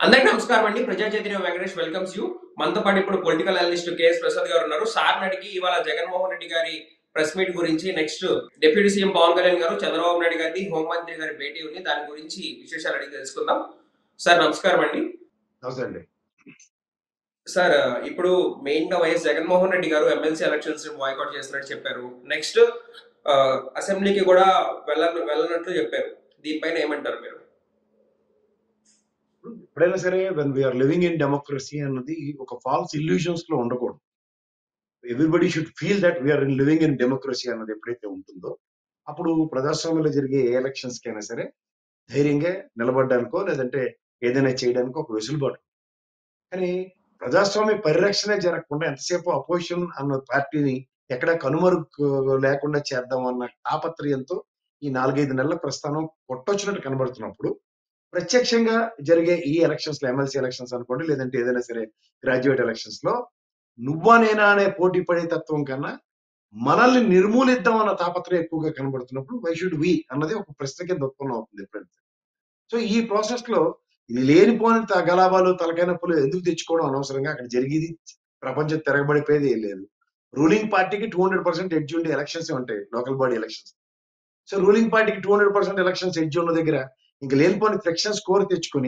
అందరికీ నమస్కారం అండి ప్రజా చైతన్య వెంకటేష్ వెల్కమ్స్ యూ మనతో పాటు ఇప్పుడు పొలిటికల్ అనలిస్ట్ కేఎస్ ప్రసాద్ గారు ఉన్నారు సార్ అడిగి ఇవాళ జగన్మోహన్ రెడ్డి గారి ప్రెస్ మీట్ గురించి next deputy CM Pawan Kalyan గారు చంద్రబాబు నాయుడు గారి హోంమంత్రి గారి భేటీ ఉంది దాని గురించి విశేషాలు అడిగి తెలుసుకుందాం సార్ నమస్కారం అండి నమస్తే అండి సార్ ఇప్పుడు మెయిన్ గా వైఎస్ జగన్మోహన్ రెడ్డి గారు ఎమ్మెల్సీ ఎలక్షన్స్ బాయ్కాట్ చేస్తున్నట్టు చెప్పారు నెక్స్ట్ అసెంబ్లీకి కూడా వెళ్ళ వెళ్ళనట్లు చెప్పారు దీనిపైన ఏమంటారు మీరు ఎప్పుడైనా సరే when we are living in democracy అన్నది ఒక ఫాల్స్ ఇల్యూషన్స్ లో ఉండకూడదు everybody should feel that we are in living in democracy అన్నది ఎప్పుడైతే ఉంటుందో అప్పుడు ప్రజాస్వామ్యంలో జరిగే ఏ ఎలక్షన్స్ కైనా సరే ధైర్యంగా నిలబడడానికో లేదంటే ఏదైనా చేయడానికో ఒక వెసులుబాటు కానీ ప్రజాస్వామ్య పరిరక్షణ జరగకుండా ఎంతసేపు అపోజిషన్ అన్న పార్టీని ఎక్కడ కనుమరుగు లేకుండా చేద్దాం అన్న తాపత్రయంతో ఈ నాలుగైదు నెలల ప్రస్థానం కొట్టొచ్చినట్టు కనబడుతున్నప్పుడు ప్రత్యక్షంగా జరిగే ఈ ఎలక్షన్స్ లో ఎమ్మెల్సీ ఎలక్షన్స్ అనుకోండి లేదంటే ఏదైనా సరే గ్రాడ్యుయేట్ ఎలక్షన్స్ లో నువ్వా నేనా అనే పోటీ పడే తత్వం కన్నా మనల్ని నిర్మూలిద్దాం అన్న తాపత్రయం ఎక్కువగా కనబడుతున్నప్పుడు వై షుడ్ వి అన్నది ఒక ప్రశ్న కింద ఉత్పన్నం అవుతుంది ఎప్పుడైతే సో ఈ ప్రాసెస్ లో ఇది లేనిపోని త- గలాబాలు తలకాయ నొప్పులు ఎందుకు తెచ్చుకోవడం అనవసరంగా అక్కడ జరిగేది ప్రపంచం తిరగబడిపోయేది ఏం లేదు రూలింగ్ పార్టీకి టూ హండ్రెడ్ పర్సెంట్ ఎడ్జ్ ఉండే ఎలక్షన్స్ ఉంటాయి local body elections so ruling పార్టీకి two hundred percent elections edge ఉన్న దగ్గర ఇంక లేనిపోని ఫ్రిక్షన్ స్కోర్ తెచ్చుకొని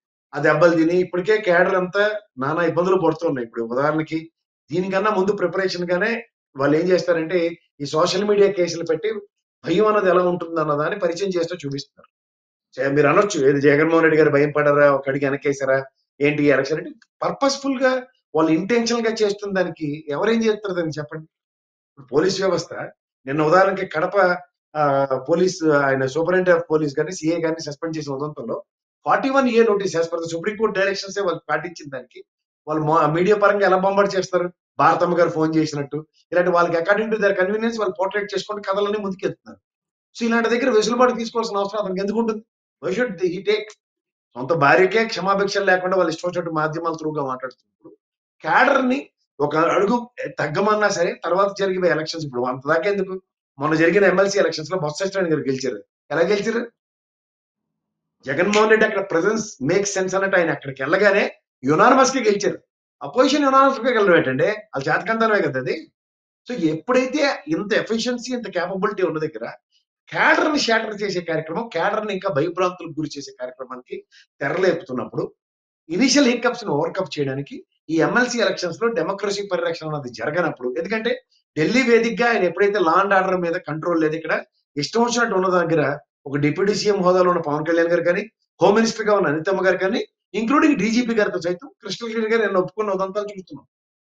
ఆ దెబ్బలు తిని ఇప్పటికే క్యాడర్ అంతా నానా ఇబ్బందులు పడుతున్నాయి ఇప్పుడు ఉదాహరణకి దీనికన్నా ముందు ప్రిపరేషన్ గానే వాళ్ళు ఏం చేస్తారంటే ఈ సోషల్ మీడియా కేసులు పెట్టి భయం అన్నది ఎలా ఉంటుంది అన్న దాన్ని పరిచయం చేస్తూ చూపిస్తున్నారు చే- మీరు అనొచ్చు ఏది జగన్మోహన్ రెడ్డి గారు భయం పడారా ఒక అడిగి వెనకేసారా ఏంటి ఎలక్షన్ అంటే పర్పస్ఫుల్ గా వాళ్ళు ఇంటెన్షన్ గా చేస్తున్న దానికి ఎవరేం చేస్తారు దానికి చెప్పండి ఇప్పుడు పోలీస్ వ్యవస్థ నిన్న ఉదాహరణకి కడప ఆ, పోలీస్ ఆయన సూపరింటెండెంట్ ఆఫ్ పోలీస్ గారిని సిఏ గారిని సస్పెండ్ చేసిన ఉదంతంలో forty one A notice as per supreme court directions వాళ్ళు పాటించిన దానికి వాళ్ళు మీడియా పరంగా ఎలా బొమ్మడి చేస్తారు భారతమ్మ గారు ఫోన్ చేసినట్టు ఇలాంటి వాళ్ళకి అకార్డింగ్ టు దర్ కన్వీనియన్స్ వాళ్ళు పోర్ట్రేట్ చేసుకుంటూ కథలన్నీ ముందుకెళ్తున్నారు సో ఇలాంటి దగ్గర వెసులుబాటు తీసుకోవాల్సిన అవసరం అతనికి ఎందుకు ఉంటుంది వై షుడ్ హీ టేక్ సొంత భార్యకే క్షమాభిక్షలు లేకుండా వాళ్ళు ఇష్టం వచ్చినట్టు మాధ్యమాల త్రూగా మాట్లాడుతున్నప్పుడు క్యాడర్ ని ఒక అడుగు తగ్గమన్నా సరే తర్వాత జరిగే ఎలక్షన్స్ ఇప్పుడు అంత దాకా ఎందుకు మొన్న జరిగిన ఎమ్మెల్సీ ఎలక్షన్స్ లో బొత్స సత్యనారాయణ గారు గెలిచారు ఎలా గెలిచారు జగన్మోహన్ రెడ్డి అక్కడ ప్రెసెన్స్ మేక్ సెన్స్ అన్నట్టు ఆయన అక్కడికి వెళ్ళగానే యునానమస్ గా గెలిచారు అపోజిషన్ యునానమస్ గా గెలవడం ఏంటంటే వాళ్ళ చేతకంతనమే కదా అది సో ఎప్పుడైతే ఇంత ఎఫిషియన్సీ ఇంత క్యాపబిలిటీ ఉన్న దగ్గర క్యాడర్ ని షాటర్ చేసే కార్యక్రమం క్యాడర్ ని ఇంకా భయభ్రాంతులకు గురి చేసే కార్యక్రమానికి తెరలేపుతున్నప్పుడు ఇనిషియల్ హికప్స్ ని ఓవర్కప్ చేయడానికి ఈ ఎమ్మెల్సీ ఎలక్షన్స్ లో డెమోక్రసీ పరిరక్షణ అనేది జరగనప్పుడు ఎందుకంటే ఢిల్లీ వేదికగా ఆయన ఎప్పుడైతే లా అండ్ ఆర్డర్ మీద కంట్రోల్ లేదు ఇక్కడ ఇష్టం వచ్చినట్టు ఉన్న దగ్గర ఒక డిప్యూటీ సీఎం హోదాలో ఉన్న పవన్ కళ్యాణ్ గారు కానీ హోమ్ మినిస్టర్ గా ఉన్న అనితమ్మ గారు కానీ ఇంక్లూడింగ్ డీజీపీ గారితో సైతం కృష్ణకిషోర్ గారు నేను ఒప్పుకున్న ఉదంతాలు చూస్తున్నాం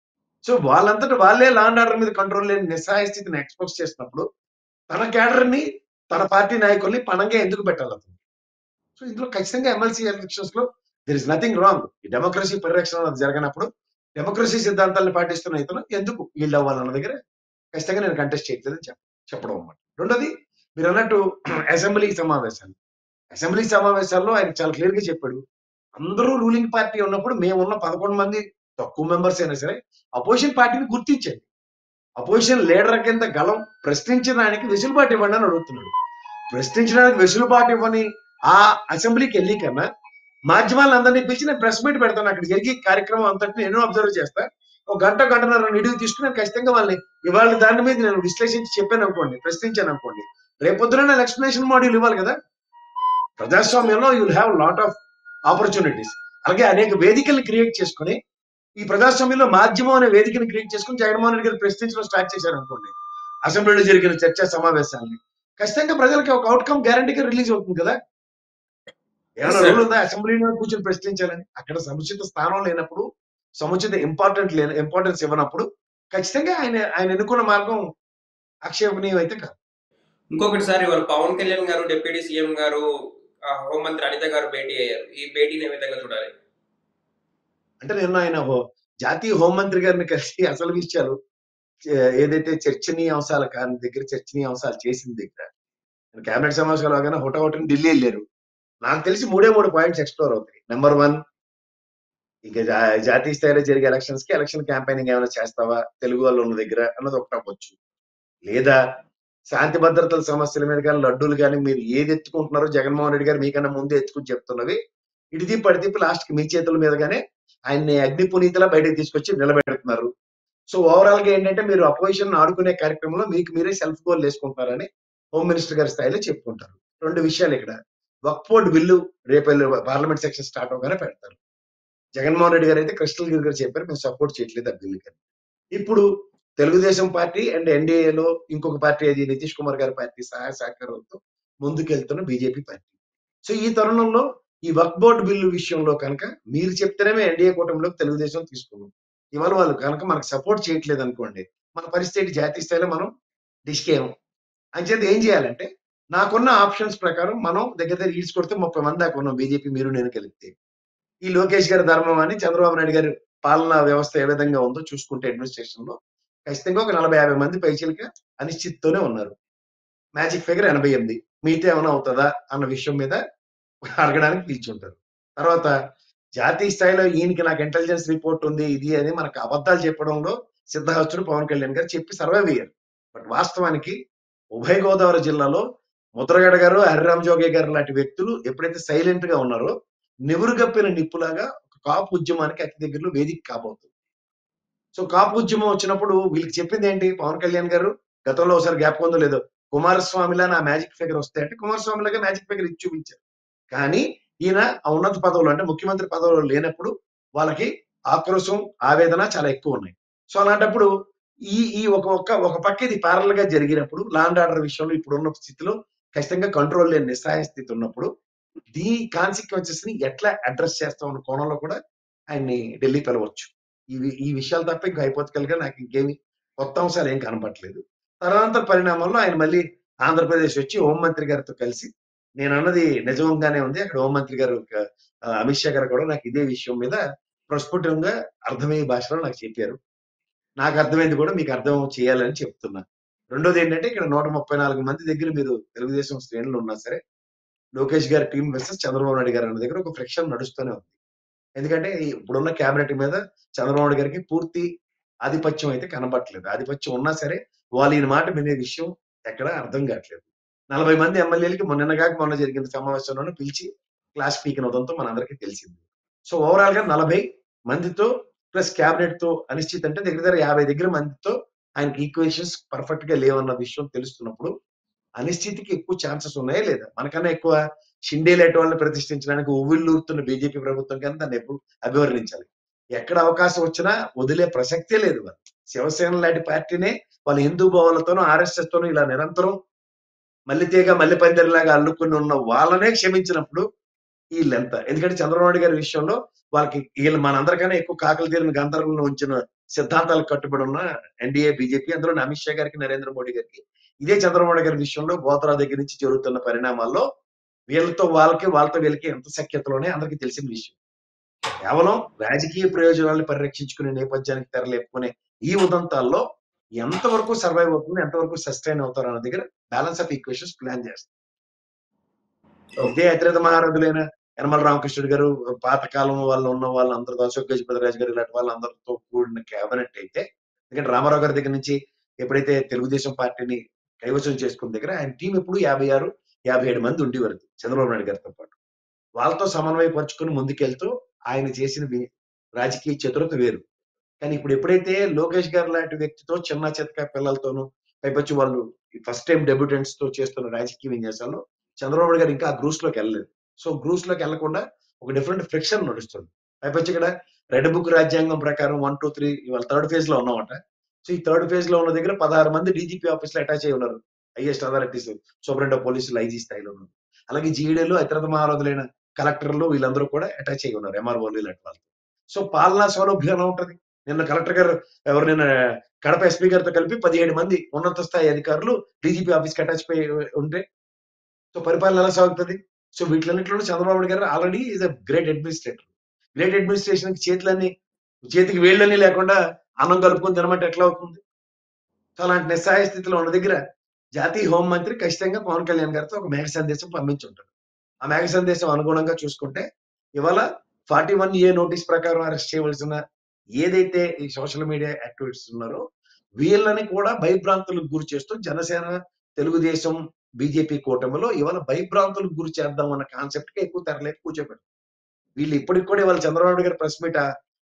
సో వాళ్ళంతటా వాళ్ళే లా అండ్ ఆర్డర్ మీద కంట్రోల్ లేని నిస్సహాయ స్థితిని ఎక్స్పోజ్ చేసినప్పుడు తన క్యాడర్ ని తన పార్టీ నాయకుల్ని పణంగా ఎందుకు పెట్టాలి అతను సో ఇందులో ఖచ్చితంగా ఎమ్మెల్సీ ఎలక్షన్స్ లో దర్ ఇస్ నథింగ్ రాంగ్ ఈ డెమోక్రసీ పరిరక్షణ అనేది జరగనప్పుడు డెమోక్రసీ సిద్ధాంతాలను పాటిస్తున్న ఇతను ఎందుకు వీళ్ళు అవ్వాలన్న దగ్గర ఖచ్చితంగా నేను కంటెస్ట్ చేయట్లేదని చెప్ప చెప్పడం అన్నమాట రెండోది మీరు అన్నట్టు అసెంబ్లీ సమావేశాలు అసెంబ్లీ సమావేశాల్లో ఆయన చాలా క్లియర్ గా చెప్పాడు అందరూ రూలింగ్ పార్టీ ఉన్నప్పుడు మేము ఉన్న పదకొండు మంది తక్కువ మెంబర్స్ అయినా సరే అపోజిషన్ పార్టీని గుర్తించండి అపోజిషన్ లీడర్ కింద గలం ప్రశ్నించడానికి వెసులుబాటు ఇవ్వండి అని అడుగుతున్నాడు ప్రశ్నించడానికి వెసులుబాటు ఇవ్వని ఆ అసెంబ్లీకి వెళ్ళి కన్నా మాధ్యమాలందరినీ పిలిచి నేను ప్రెస్ మీట్ పెడతాను అక్కడ జరిగే కార్యక్రమం అంతటిని నేను అబ్జర్వ్ చేస్తా ఒక గంట గంటన్నర నిడివి తీసుకుని నేను ఖచ్చితంగా వాళ్ళని ఇవాళ దాని మీద నేను విశ్లేషించి చెప్పాను అనుకోండి ప్రశ్నించాను అనుకోండి రేపొద్దున నేను ఎక్స్ప్లెనేషన్ మాడ్యూల్ ఇవ్వాలి కదా ప్రజాస్వామ్యంలో you will have lot of opportunities అలాగే అనేక వేదికల్ని క్రియేట్ చేసుకుని ఈ ప్రజాస్వామ్యంలో మాధ్యమం అనే వేదికని క్రియేట్ చేసుకుని జగన్మోహన్ రెడ్డి గారు ప్రశ్నించడం స్టార్ట్ చేశారు అనుకోండి అసెంబ్లీలో జరిగిన చర్చా సమావేశాలని ఖచ్చితంగా ప్రజలకి ఒక అవుట్కమ్ గ్యారంటీగా రిలీజ్ అవుతుంది కదా ఏమైనా Yes, sir. రూల్ ఉందా అసెంబ్లీలో కూర్చొని ప్రశ్నించాలని అక్కడ సముచిత స్థానం లేనప్పుడు సముచిత ఇంపార్టెంట్ లేని ఇంపార్టెన్స్ ఇవ్వనప్పుడు ఖచ్చితంగా ఆయన ఆయన ఎన్నుకున్న మార్గం ఆక్షేపణీయం అయితే కాదు ఇంకొకటి సార్ ఇవాళ పవన్ కళ్యాణ్ గారు డిప్యూటీ సీఎం గారు ఆ, హోంమంత్రి అనిత గారు భేటీ అయ్యారు ఈ భేటీని ఏ విధంగా చూడాలి అంటే నిన్న ఆయన హో- జాతీయ హోంమంత్రి గారిని కలిసి అసలు విషయాలు ఏ- ఏదైతే చర్చనీయ అంశాల కాని దగ్గర చర్చనీయ అంశాలు చేసిన దగ్గర కేబినెట్ సమావేశాలు అవగానే హుటాహుటిని ఢిల్లీ వెళ్ళారు నాకు తెలిసి మూడే మూడు పాయింట్స్ ఎక్స్ప్లోర్ అవుతాయి నెంబర్ వన్ ఇక జా- జాతీయ స్థాయిలో జరిగే ఎలక్షన్స్ కి ఎలక్షన్ క్యాంపెయినింగ్ ఏమైనా చేస్తావా తెలుగు వాళ్ళు ఉన్న దగ్గర అన్నది ఒకటి అవ్వచ్చు లేదా శాంతి భద్రతల సమస్యల మీద కానీ లడ్డూలు కానీ మీరు ఏది ఎత్తుకుంటున్నారో జగన్మోహన్ రెడ్డి గారు మీకన్నా ముందే ఎత్తుకుని చెప్తున్నవి ఇటు తిప్పి అటు తిప్పి లాస్ట్ కి మీ చేతుల మీదగానే ఆయన్ని అగ్ని పునీతలా బయటకు తీసుకొచ్చి నిలబెడుతున్నారు సో ఓవరాల్ గా ఏంటంటే మీరు అపోజిషన్ ఆడుకునే కార్యక్రమంలో మీకు మీరే సెల్ఫ్ గోల్ వేసుకుంటారని హోమ్ మినిస్టర్ గారి స్థాయిలో చెప్పుకుంటారు రెండు విషయాలు ఇక్కడ వక్ బోర్డ్ బిల్లు రేపు పార్లమెంట్ సెక్షన్ స్టార్ట్ అవగానే పెడతారు జగన్మోహన్ రెడ్డి గారు అయితే కృష్ణల్ గిరి గారు చెప్పారు మేము సపోర్ట్ చేయట్లేదు ఆ బిల్లు కానీ ఇప్పుడు తెలుగుదేశం పార్టీ అండ్ ఎన్డీఏలో ఇంకొక పార్టీ అది నితీష్ కుమార్ గారి పార్టీ సహాయ సహకారంతో ముందుకెళ్తున్న బీజేపీ పార్టీ సో ఈ తరుణంలో ఈ వక్ బోర్డు బిల్లు విషయంలో కనుక మీరు చెప్తేనే ఎన్డీఏ కూటమిలోకి తెలుగుదేశం తీసుకున్నాం ఇవాళ వాళ్ళు కనుక మనకు సపోర్ట్ చేయట్లేదు అనుకోండి మన పరిస్థితి జాతీయ స్థాయిలో మనం డిస్కేయం అంచేత ఏం చేయాలంటే నాకున్న ఆప్షన్స్ ప్రకారం మనం దగ్గర దగ్గర ఈడ్స్ కొడితే ముప్పై మంది దాకా ఉన్నాం బీజేపీ మీరు నేను కలిపితే ఈ లోకేష్ గారి ధర్మం అని చంద్రబాబు నాయుడు గారి పాలనా వ్యవస్థ ఏ విధంగా ఉందో చూసుకుంటే అడ్మినిస్ట్రేషన్ లో ఖచ్చితంగా ఒక నలభై యాభై మంది పైచీలక అనిశ్చిత్తోనే ఉన్నారు మ్యాజిక్ ఫిగర్ ఎనభై ఎనిమిది మీతో ఏమైనా అవుతుందా అన్న విషయం మీద అడగడానికి పిలిచుంటారు తర్వాత జాతీయ స్థాయిలో ఈయనకి నాకు ఇంటెలిజెన్స్ రిపోర్ట్ ఉంది ఇది అని మనకు అబద్ధాలు చెప్పడంలో సిద్ధహస్తుడు పవన్ కళ్యాణ్ గారు చెప్పి సర్వైవ్ అయ్యారు బట్ వాస్తవానికి ఉభయ గోదావరి జిల్లాలో ముద్రగడ గారు హరిరామ్ జోగే గారు లాంటి వ్యక్తులు ఎప్పుడైతే సైలెంట్ గా ఉన్నారో నివురుగప్పిన నిప్పులాగా ఒక కాపు ఉద్యమానికి అతి దగ్గరలో వేదిక కాబోతుంది సో కాపు ఉద్యమం వచ్చినప్పుడు వీళ్ళకి చెప్పింది ఏంటి పవన్ కళ్యాణ్ గారు గతంలో ఒకసారి గ్యాప్ ఉందో లేదో కుమారస్వామిలా నా మ్యాజిక్ ఫిగర్ వస్తే అంటే కుమారస్వామిలాగా మ్యాజిక్ ఫిగర్ ఇచ్చి చూపించారు కానీ ఈయన ఆ ఉన్నత పదవులు అంటే ముఖ్యమంత్రి పదవులు లేనప్పుడు వాళ్ళకి ఆక్రోశం ఆవేదన చాలా ఎక్కువ ఉన్నాయి సో అలాంటప్పుడు ఈ ఈ ఒక ఒక్క ఒక పక్క ఇది ప్యారల్ గా జరిగినప్పుడు లాండ్ ఆర్డర్ విషయంలో ఇప్పుడు ఉన్న స్థితిలో ఖచ్చితంగా కంట్రోల్ లేని నిస్సహాయ స్థితి ఉన్నప్పుడు దీని కాన్సిక్వెన్సెస్ ని ఎట్లా అడ్రస్ చేస్తాం అన్న కోణంలో కూడా ఆయన్ని ఢిల్లీ పిలవచ్చు ఇవి ఈ విషయాలు తప్ప ఇంకా హైపోతికల్ గా నాకు ఇంకేమి కొత్త అంశాలు ఏం కనపట్లేదు తర్వాత పరిణామంలో ఆయన మళ్ళీ ఆంధ్రప్రదేశ్ వచ్చి హోంమంత్రి గారితో కలిసి నేను అన్నది నిజంగానే ఉంది అక్కడ హోంమంత్రి గారు ఆ, అమిత్ షా గారు కూడా నాకు ఇదే విషయం మీద ప్రస్ఫుటంగా అర్థమయ్యే భాషలో నాకు చెప్పారు నాకు అర్థమైంది కూడా మీకు అర్థం చేయాలని చెప్తున్నా రెండోది ఏంటంటే ఇక్కడ నూట ముప్పై నాలుగు మంది దగ్గర మీరు తెలుగుదేశం శ్రేణులు ఉన్నా సరే లోకేష్ గారి టీం వర్సెస్ చంద్రబాబు నాయుడు గారి అన్న దగ్గర ఒక ఫ్రిక్షన్ నడుస్తూనే ఉంది ఎందుకంటే ఈ ఇప్పుడున్న కేబినెట్ మీద చంద్రబాబు నాయుడు గారికి పూర్తి ఆధిపత్యం అయితే కనబట్టలేదు ఆధిపత్యం ఉన్నా సరే వాళ్ళు ఈయన మాట వినే విషయం ఎక్కడ అర్థం కావట్లేదు నలభై మంది ఎమ్మెల్యేలకి మొన్న కాక మొన్న జరిగిన సమావేశంలోనే పిలిచి క్లాస్ స్పీకర్ అవడంతో మనందరికీ తెలిసింది సో ఓవరాల్ గా నలభై మందితో ప్లస్ క్యాబినెట్ తో అనిశ్చిత అంటే దగ్గర దగ్గర యాభై దగ్గర మందితో ఆయనకి ఈక్వేషన్స్ పర్ఫెక్ట్ గా లేవన్న విషయం తెలుస్తున్నప్పుడు అనిశ్చితికి ఎక్కువ ఛాన్సెస్ ఉన్నాయా లేదా మనకన్నా ఎక్కువ షిండే లేటి వాళ్ళని ప్రతిష్ఠించడానికి ఉవ్విళ్ళూరుతున్న బీజేపీ ప్రభుత్వం కానీ దాన్ని ఎప్పుడు అభివర్ణించాలి ఎక్కడ అవకాశం వచ్చినా వదిలే ప్రసక్తే లేదు వాళ్ళు శివసేన లాంటి పార్టీనే వాళ్ళ హిందూ భావాలతోనూ ఆర్ఎస్ఎస్ తోనూ ఇలా నిరంతరం మల్లి తీగ మల్లి పందిరిలాగా అల్లుకుని ఉన్న వాళ్ళనే క్షమించినప్పుడు వీళ్ళెంత ఎందుకంటే చంద్రబాబు నాయుడు గారి విషయంలో వాళ్ళకి వీళ్ళు మనందరికన్నా ఎక్కువ కాకలు తీరిన గంధర్వంలో ఉంచిన సిద్ధాంతాలకు కట్టుబడి ఉన్న ఎన్డీఏ బీజేపీ అందులో అమిత్ షా గారికి నరేంద్ర మోడీ గారికి ఇదే చంద్రబాబు నాయుడు గారి విషయంలో గోత్రా దగ్గర నుంచి జరుగుతున్న పరిణామాల్లో వీళ్ళతో వాళ్ళకి వాళ్ళతో వీళ్ళకి ఎంత సఖ్యతలోనే అందరికీ తెలిసిన విషయం కేవలం రాజకీయ ప్రయోజనాలను పరిరక్షించుకునే నేపథ్యానికి తెరలేపుకునే ఈ ఉదంతాల్లో ఎంతవరకు సర్వైవ్ అవుతుంది ఎంతవరకు సస్టైన్ అవుతారు అన్న దగ్గర బ్యాలెన్స్ ఆఫ్ ఈక్వేషన్స్ ప్లాన్ చేస్తారు ఇదే అతిరథ మహారథులైన యనమల రామకృష్ణుడు గారు పాతకాలం వాళ్ళు ఉన్న వాళ్ళందరితో అశోక్ గజపతిరాజు గారు ఇలాంటి వాళ్ళందరితో కూడిన కేబినెట్ అయితే ఎందుకంటే రామారావు గారి దగ్గర నుంచి ఎప్పుడైతే తెలుగుదేశం పార్టీని కైవసం చేసుకున్న దగ్గర ఆయన టీం ఎప్పుడు యాభై ఆరు యాభై ఏడు మంది ఉండేవారు చంద్రబాబు నాయుడు గారితో పాటు వాళ్ళతో సమన్వయపరుచుకుని ముందుకెళ్తూ ఆయన చేసిన వి- రాజకీయ చతురత వేరు కానీ ఇప్పుడు ఎప్పుడైతే లోకేష్ గారు లాంటి వ్యక్తితో చిన్న చితక పిల్లలతోనూ పైపచ్చి వాళ్ళు ఫస్ట్ టైం డెబ్యూటెంట్స్ తో చేస్తున్న రాజకీయ విన్యాసాల్లో చంద్రబాబు నాయుడు గారు ఇంకా ఆ గ్రూస్ లోకి వెళ్ళలేదు సో గ్రూస్ లోకి వెళ్లకుండా ఒక డిఫరెంట్ ఫ్రిక్షన్ నడుస్తుంది పైపచ్చి ఇక్కడ రెడ్ బుక్ రాజ్యాంగం ప్రకారం వన్ టూ త్రీ ఇవాళ థర్డ్ ఫేజ్ లో ఉన్నామట సో ఈ థర్డ్ ఫేజ్ లో ఉన్న దగ్గర పదహారు మంది డీజీపీ ఆఫీస్ లో అటాచ్ అయి ఉన్నారు హైయెస్ట్ అథారిటీస్ సూపరింట్ ఆఫ్ పోలీసులు ఐజీ స్థాయిలో ఉన్నారు అలాగే జీడీలో ఇతరత మహారాజులైన కలెక్టర్లు వీళ్ళందరూ కూడా అటాచ్ అయి ఉన్నారు ఎంఆర్ఓలు ఇలాంటి వాళ్ళు సో పాలనా సౌలభ్యం ఎలా ఉంటది నిన్న కలెక్టర్ గారు ఎవరు నిన్న కడప ఎస్పీ గారితో కలిపి పదిహేడు మంది ఉన్నత స్థాయి అధికారులు డీజీపీ ఆఫీస్ కి అటాచ్ అయి ఉంటే సో పరిపాలన ఎలా సాగుతుంది సో వీటిలన్నింటిలో చంద్రబాబు నాయుడు గారు already is a great administrator great administration చేతులన్నీ చేతికి వేళ్ళని లేకుండా అన్నం కలుపుకొని తినమంటే ఎట్లా అవుతుంది సో అలాంటి నిస్సహాయ స్థితిలో ఉన్న దగ్గర జాతీయ హోం మంత్రి ఖచ్చితంగా పవన్ కళ్యాణ్ గారితో ఒక మేఘ సందేశం పంపించుంటారు ఆ మేఘ సందేశం అనుగుణంగా చూసుకుంటే ఇవాళ ఫార్టీ వన్ ఏ నోటీస్ ప్రకారం అరెస్ట్ చేయవలసిన ఏదైతే ఈ సోషల్ మీడియా యాక్టివిటీస్ ఉన్నారో వీళ్ళని కూడా భయభ్రాంతులకు గురి చేస్తూ జనసేన తెలుగుదేశం బీజేపీ కూటమిలో ఇవాళ భయభ్రాంతులకు గురి చేద్దాం అన్న కాన్సెప్ట్ కి ఎక్కువ తెరలేపు కూర్చోబెడతారు వీళ్ళు ఇప్పటికి కూడా వాళ్ళ చంద్రబాబు నాయుడు గారి ప్రెస్ మీట్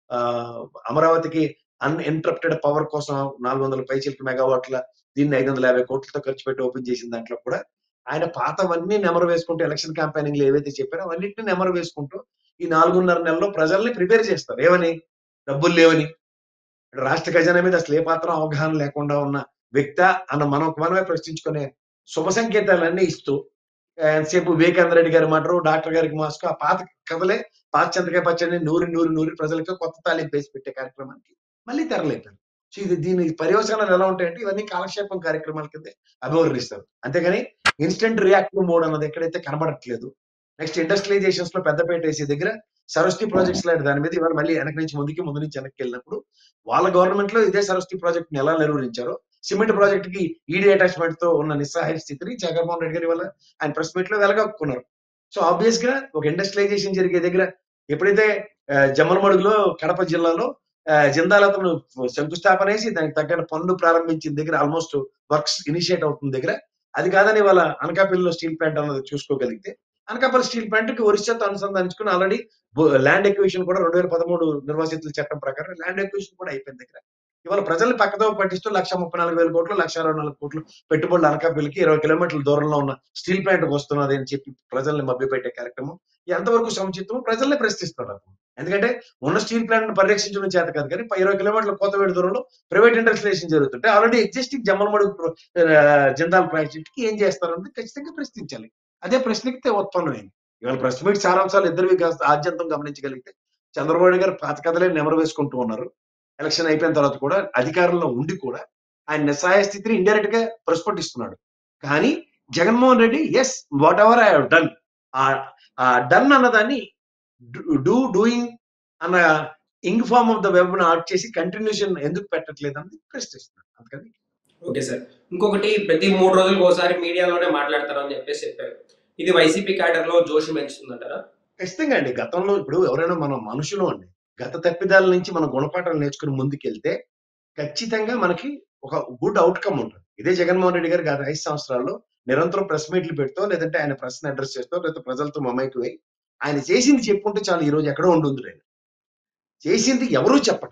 అమరావతికి అన్ఇంటరప్టెడ్ పవర్ కోసం నాలుగు వందల పైచిలకు మెగావాట్ల దీన్ని ఐదు వందల యాభై కోట్లతో ఖర్చు పెట్టి ఓపెన్ చేసిన దాంట్లో కూడా ఆయన పాతవన్నీ నెమరు వేసుకుంటూ ఎలక్షన్ క్యాంపెయినింగ్ లో ఏవైతే చెప్పారో అవన్నింటినీ నెమరు వేసుకుంటూ ఈ నాలుగున్నర నెలల్లో ప్రజల్ని ప్రిపేర్ చేస్తారు ఏమని డబ్బులు లేవని రాష్ట్ర ఖజానా మీద అసలు ఏ పాత్ర అవగాహన లేకుండా ఉన్న వ్యక్త అన్న మనం మనమే ప్రశ్నించుకునే శుభ సంకేతాలన్నీ ఇస్తూ ఆ, ఎంతసేపు వివేకానంద రెడ్డి గారి మాటరు డాక్టర్ గారికి మాస్క్ ఆ పాత కథలే పాత చింతకాయ పచ్చడి నూరి నూరి నూరి ప్రజలకు కొత్త తాలింపు వేసి పెట్టే కార్యక్రమానికి మళ్ళీ తెరలేపారు సో ఇది దీని పర్యవసానాలు ఎలా ఉంటాయంటే ఇవన్నీ కాలక్షేపం కార్యక్రమాల కింద అభివర్ణిస్తారు అంతేగాని ఇన్స్టెంట్ రియాక్టివ్ మోడ్ అన్నది ఎక్కడైతే కనబడట్లేదు నెక్స్ట్ ఇండస్ట్రియలైజేషన్స్ లో పెద్దపేట వేసే దగ్గర సరస్వతి ప్రాజెక్ట్స్ లాంటి దాని మీద ఇవాళ మళ్ళీ వెనక నుంచి ముందుకి ముందు నుంచి వెనక్కి వెళ్ళినప్పుడు వాళ్ళ గవర్నమెంట్ లో ఇదే సరస్వతి ప్రాజెక్ట్ ని ఎలా నిర్వహించారో సిమెంట్ ప్రాజెక్ట్ కి ఈడీ అటాచ్మెంట్ తో ఉన్న నిస్సహాయ స్థితిని జగన్మోహన్ రెడ్డి గారి వల్ల ఆయన ప్రెస్ మీట్ లో వెలగక్కున్నారు సో ఆబ్వియస్ గా ఒక ఇండస్ట్రియలైజేషన్ జరిగే దగ్గర ఎప్పుడైతే ఆ, జమ్మలమడుగులో కడప జిల్లాలో ఆ, జిందాల్ అతను శంకుస్థాపన వేసి దానికి తగ్గట్టు పనులు ప్రారంభించిన దగ్గర ఆల్మోస్ట్ వర్క్స్ ఇనిషియేట్ అవుతున్న దగ్గర అది కాదని వాళ్ళ అనకాపల్లిలో స్టీల్ ప్లాంట్ అన్నది చూసుకోగలిగితే అనకాపల్లి స్టీల్ ప్లాంట్ కి ఒరిస్సాతో అనుసంధానించుకుని ఆల్రెడీ ల్యాండ్ ఎక్విషన్ కూడా రెండు వేల పదమూడు నిర్వాసితుల చట్టం ప్రకారం ల్యాండ్ ఎక్విషన్ కూడా అయిపోయింది దగ్గర ఇవాళ ప్రజల్ని పక్కదో పట్టిస్తూ లక్ష ముప్పై నాలుగు వేల కోట్లు లక్ష అరవై నాలుగు కోట్లు పెట్టుబడులు అనకాపల్లికి ఇరవై కిలోమీటర్ల దూరంలో ఉన్న స్టీల్ ప్లాంట్ వస్తున్నది అని చెప్పి ప్రజల్ని మభ్యపెట్టే కార్యక్రమం ఎంతవరకు సముచితం ప్రజల్ని ప్రశ్నిస్తారు అతను ఎందుకంటే ఉన్న స్టీల్ ప్లాంట్ పరిరక్షించడం చేత కాదు కానీ ఇరవై కిలోమీటర్ల కోతవేడి దూరంలో ప్రైవేట్ ఇండస్ట్రియలైజేషన్ జరుగుతుంటే already existing Jammalamadugu Jindal project కి ఏం చేస్తారంటే ఖచ్చితంగా ప్రశ్నించాలి అదే ప్రశ్నకి ఉత్పన్నమైంది ఇవాళ ప్రెస్ మీట్ సారాంశాలు ఇద్దరివి కాస్త ఆద్యంతం గమనించగలిగితే చంద్రబాబు నాయుడు గారు పాత కథలే నెమరు వేసుకుంటూ ఉన్నారు ఎలక్షన్ అయిపోయిన తర్వాత కూడా అధికారంలో ఉండి కూడా ఆయన నిస్సహాయ స్థితిని ఇండైరెక్ట్ గా ప్రస్ఫుటిస్తున్నాడు కానీ Jaganmohan Reddy yes whatever I done uh done అన్నదాన్ని డూ డూయింగ్ అన్న ing form of the verb art చేసి కంటిన్యూషన్ ఎందుకు పెట్టట్లేదు అన్నది ప్రశ్నిస్తున్నాడు అందుకని ఓకే సార్ ఇంకొకటి ప్రతి మూడు రోజులకు ఒకసారి మీడియాలోనే మాట్లాడతారు అని చెప్పేసి చెప్పారు ఇది వైసీపీ క్యాడర్ లో జోషి పెంచుతుందంటారా ఖచ్చితంగా అండి గతంలో ఇప్పుడు ఎవరైనా మన మనుషులు అండి గత తప్పిదాల నుంచి మన గుణపాఠాలు నేర్చుకుని ముందుకెళ్తే ఖచ్చితంగా మనకి ఒక గుడ్ అవుట్కమ్ ఉంటుంది ఇదే జగన్మోహన్ రెడ్డి గారు గత ఐదు సంవత్సరాల్లో నిరంతరం ప్రెస్ మీట్లు పెడుతూ లేదంటే ఆయన ప్రశ్న అడ్రస్ చేస్తూ లేకపోతే ప్రజలతో మమైకువై ఆయన చేసింది చెప్పుకుంటే చాలు ఈ రోజు ఎక్కడో ఉంటుంది ఆయన చేసింది ఎవరూ చెప్పక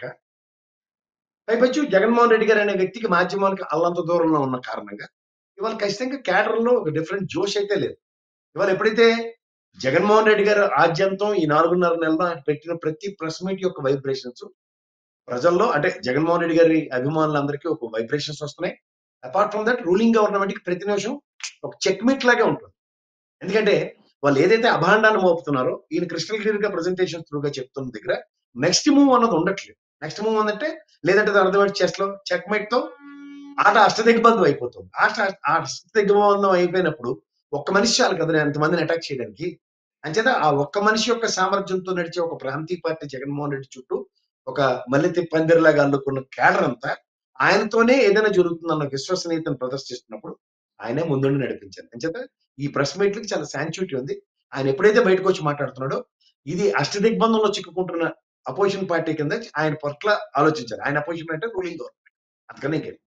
పైపచ్చు జగన్మోహన్ రెడ్డి గారు అనే వ్యక్తికి మాధ్యమానికి అల్లంత దూరంలో ఉన్న కారణంగా ఇవాళ ఖచ్చితంగా క్యాడర్ లో ఒక డిఫరెంట్ జోష్ అయితే లేదు ఇవాళ ఎప్పుడైతే జగన్మోహన్ రెడ్డి గారు ఆద్యంతం ఈ నాలుగున్నర నెలలో ఆయన పెట్టిన ప్రతి ప్రెస్ మీట్ యొక్క వైబ్రేషన్స్ ప్రజల్లో అంటే జగన్మోహన్ రెడ్డి గారి అభిమానులందరికీ ఒక వైబ్రేషన్స్ వస్తున్నాయి apart from that ruling government కి ప్రతి నిమిషం ఒక చెక్ మీట్ లాగే ఉంటుంది ఎందుకంటే వాళ్ళు ఏదైతే అభాండాన్ని మోపుతున్నారో ఈయన క్రిస్టల్ క్లియర్ గా ప్రజెంటేషన్ త్రూగా చెప్తున్న దగ్గర నెక్స్ట్ మూవ్ అన్నది ఉండట్లేదు నెక్స్ట్ మూవ్ అంటే లేదంటే దాని అర్థం చెస్ లో చెక్ మేట్ తో ఆట అష్టదిగ్బంధం అయిపోతుంది ఆట ఆ అష్టదిగ్బంధం అయిపోయినప్పుడు ఒక్క మనిషి చాలు కదా ఎంతమందిని అటాక్ చేయడానికి అంచేత ఆ ఒక్క మనిషి యొక్క సామర్థ్యంతో నడిచే ఒక ప్రాంతీయ పార్టీ జగన్మోహన్ రెడ్డి చుట్టూ ఒక మల్లెతి పందిరిలాగా అల్లుకున్న కేడర్ అంతా ఆయనతోనే ఏదైనా జరుగుతుందన్న విశ్వసనీయతను ప్రదర్శిస్తున్నప్పుడు ఆయనే ముందుండి నడిపించారు అంచేత ఈ ప్రెస్ మీట్లకి చాలా శాంచుటీ ఉంది ఆయన ఎప్పుడైతే బయటకు వచ్చి మాట్లాడుతున్నాడో ఇది అష్టదిగ్బంధంలో చిక్కుకుంటున్న అపోజిషన్ పార్టీ కింద ఆయన పట్ల ఆలోచించారు ఆయన అపోజిషన్ అంటే రూలింగ్ గవర్నమెంట్ అందుకనే ఇంకేం